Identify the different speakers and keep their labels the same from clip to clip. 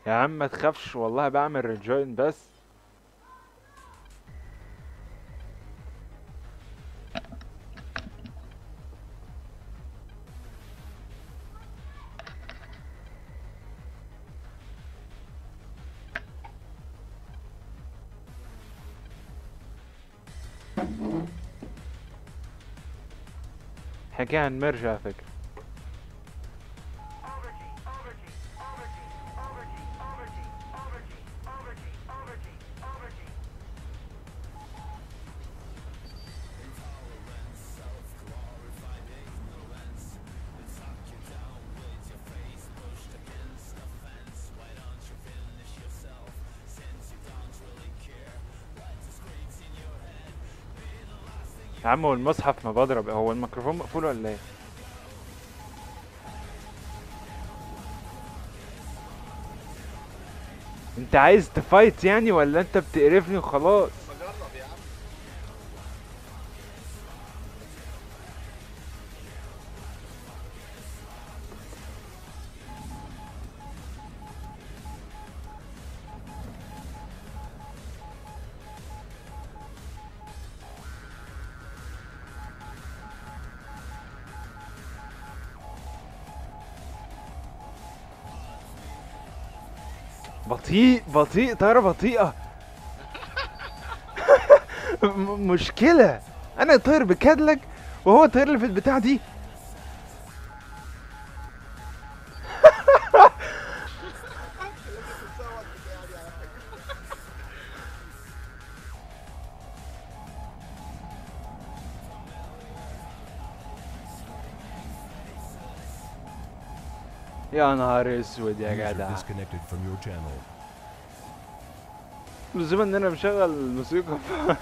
Speaker 1: يا عم ما تخافش والله بعمل ريجوين بس حكي هنمرج على فكرة يا عم هو المصحف ما بضرب هو الميكروفون مقفول ولا ايه انت عايز تفايت يعني ولا انت بتقرفني وخلاص
Speaker 2: بجرب يا عم
Speaker 1: بطيء بطيء طيارة بطيئة م- مشكلة انا طاير بكادلك وهو طاير لي في البتاع دي
Speaker 2: لازم تتصور بتاعي دي على فكرة
Speaker 1: يا نهار اسود يا
Speaker 3: User
Speaker 1: جدع
Speaker 3: disconnected from your channel.
Speaker 1: بالنسبة ان انا مشغل الموسيقى ف...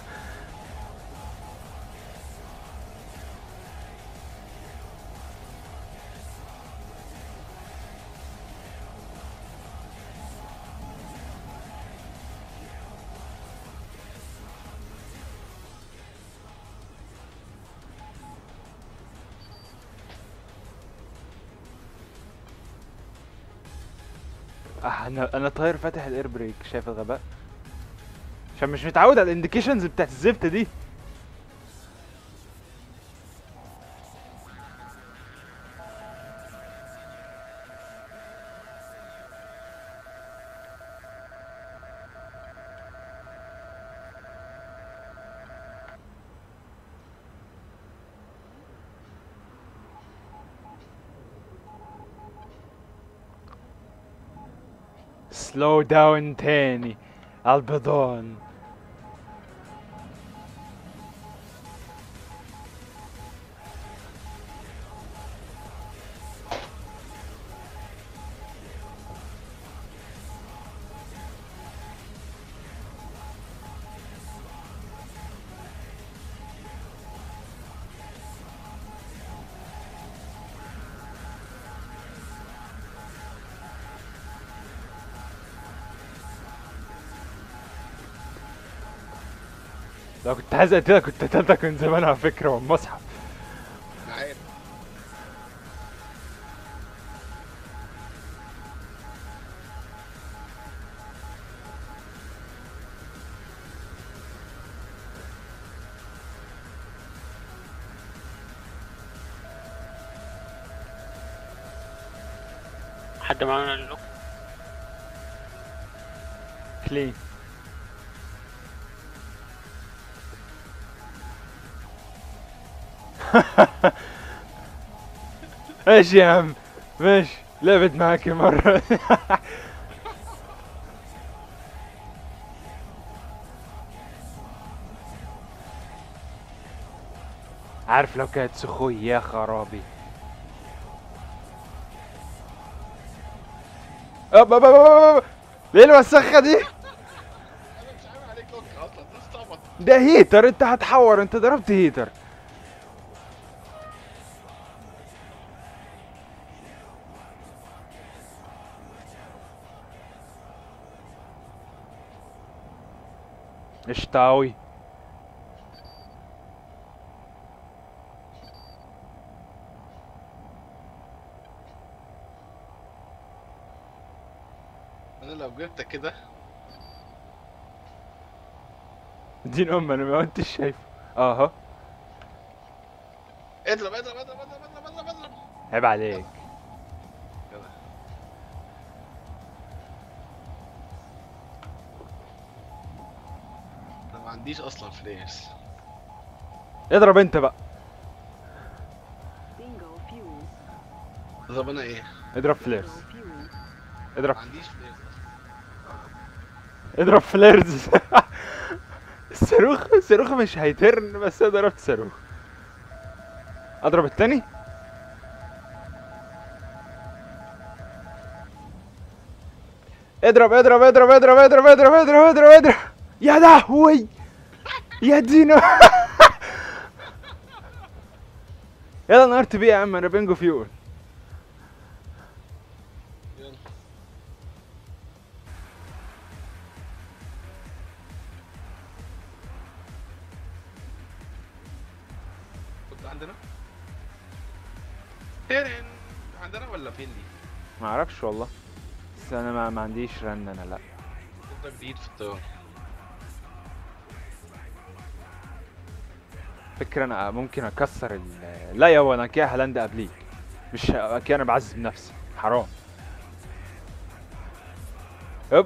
Speaker 1: آه، انا انا طاير فاتح الاير بريك شايف الغباء عشان مش متعود على الانديكيشنز بتاعت الزفت دي سلو داون تاني البيضون لو كنت عايز اقتلك كنت قتلتك من زمان على فكرة والمصحف
Speaker 2: أنا عارف
Speaker 4: حد معانا اللوك
Speaker 1: كلين ماشي يا عم ماشي لعبت معاك مرة عارف لو كانت سخوي يا خرابي أب أب أب أب أب. ليه الوسخة دي؟
Speaker 2: انا مش عامل عليك لوك اصلا ده استعبط
Speaker 1: ده هيتر انت هتحور انت ضربت هيتر اشتاوي
Speaker 2: انا جبتك كده
Speaker 1: دين ام انا ما انتش شايفه اهو
Speaker 2: اضرب اضرب اضرب اضرب اضرب اضرب اضرب
Speaker 1: عيب عليك
Speaker 2: كده انا ما عنديش اصلا فليرز
Speaker 1: اضرب انت بقى
Speaker 3: Bingo fuel.
Speaker 2: اضرب انا ايه؟
Speaker 1: اضرب
Speaker 3: Bingo
Speaker 1: فليرز
Speaker 3: fuel.
Speaker 1: اضرب
Speaker 2: ما عنديش فليرز اصلا
Speaker 1: اضرب فليرز الصاروخ الصاروخ مش هيترن بس انا ضربت صاروخ اضرب التاني اضرب اضرب اضرب اضرب اضرب اضرب اضرب اضرب اضرب يا لهوي يا دينو يلا نارت بيه يا عم انا بينجو فيول
Speaker 2: يلا كنت عندنا؟ فين عندنا ولا فين دي؟
Speaker 1: ما اعرفش والله بس انا ما, ما عنديش رن انا لا
Speaker 2: ده جديد في الطيارة
Speaker 1: فكرة انا ممكن اكسر ال لا يابا انا كده هلاند قبليك مش كده انا بعذب نفسي حرام هوب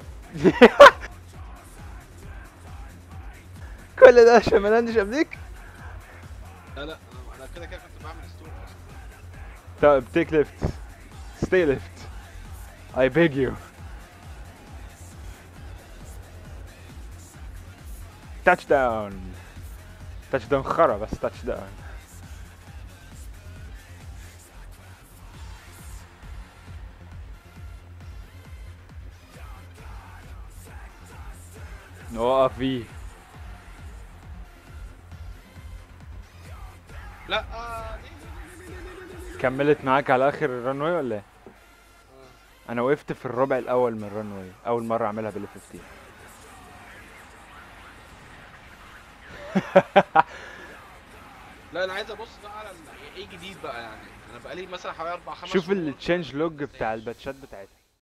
Speaker 1: كل ده عشان ما لاندش قبليك
Speaker 2: لا لا انا أنا كده كده كنت بعمل ستور اصلا
Speaker 1: طب تيك ليفت ستي ليفت I beg you تاتش داون تاتش داون خرا بس تاتش داون نوقف فيه
Speaker 2: لا آه ليه ليه ليه ليه ليه ليه
Speaker 1: كملت معاك على اخر الرن واي ولا ايه؟
Speaker 2: آه.
Speaker 1: انا وقفت في الربع الاول من الرن واي اول مره اعملها بال 15
Speaker 2: لا انا عايز ابص بقى على ال- ايه جديد بقى يعني انا بقالي مثلا حوالي اربع خمس
Speaker 1: شوف
Speaker 2: شهور
Speaker 1: التشينج لوج بتاع الباتشات بتاعتها